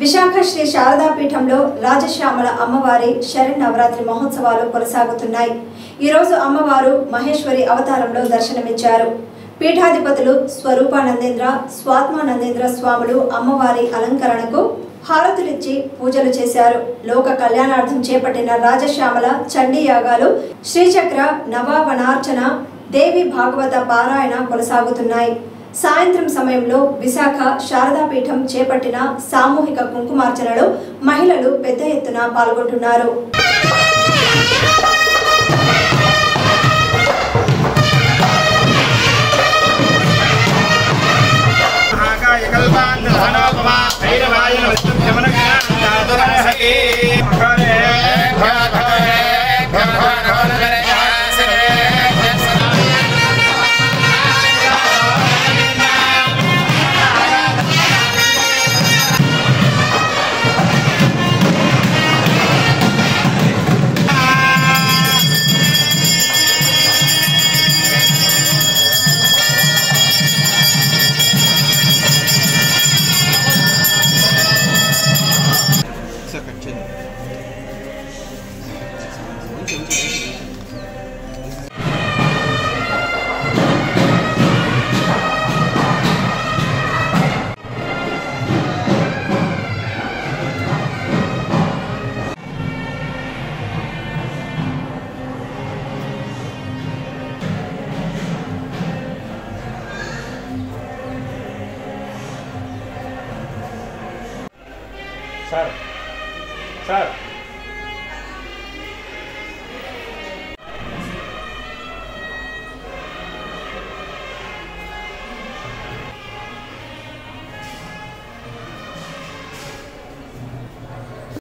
విశాఖ శ్రీ శారదా పీఠంలో రాజశ్యామల అమ్మవారి శరణ్ మహోత్సవాలు కొనసాగుతున్నాయి ఈరోజు అమ్మవారు మహేశ్వరి అవతారంలో దర్శనమిచ్చారు పీఠాధిపతులు స్వరూపానందేంద్ర స్వాత్మానందేంద్ర స్వాములు అమ్మవారి అలంకరణకు హారతులిచ్చి పూజలు చేశారు లోక కళ్యాణార్థం చేపట్టిన రాజశ్యామల చండీ యాగాలు శ్రీచక్ర నవావనార్చన దేవి భాగవత పారాయణ కొనసాగుతున్నాయి సాయంత్రం సమయంలో విశాఖ శారదాపీఠం చేపట్టిన సామూహిక కుంకుమార్చనలో మహిళలు పెద్ద ఎత్తున పాల్గొంటున్నారు महाकाय कल्पान्तधनोपमा भैरवाय नमस्तुभ्यमनगान्तुरसखे घरे సార్ సార్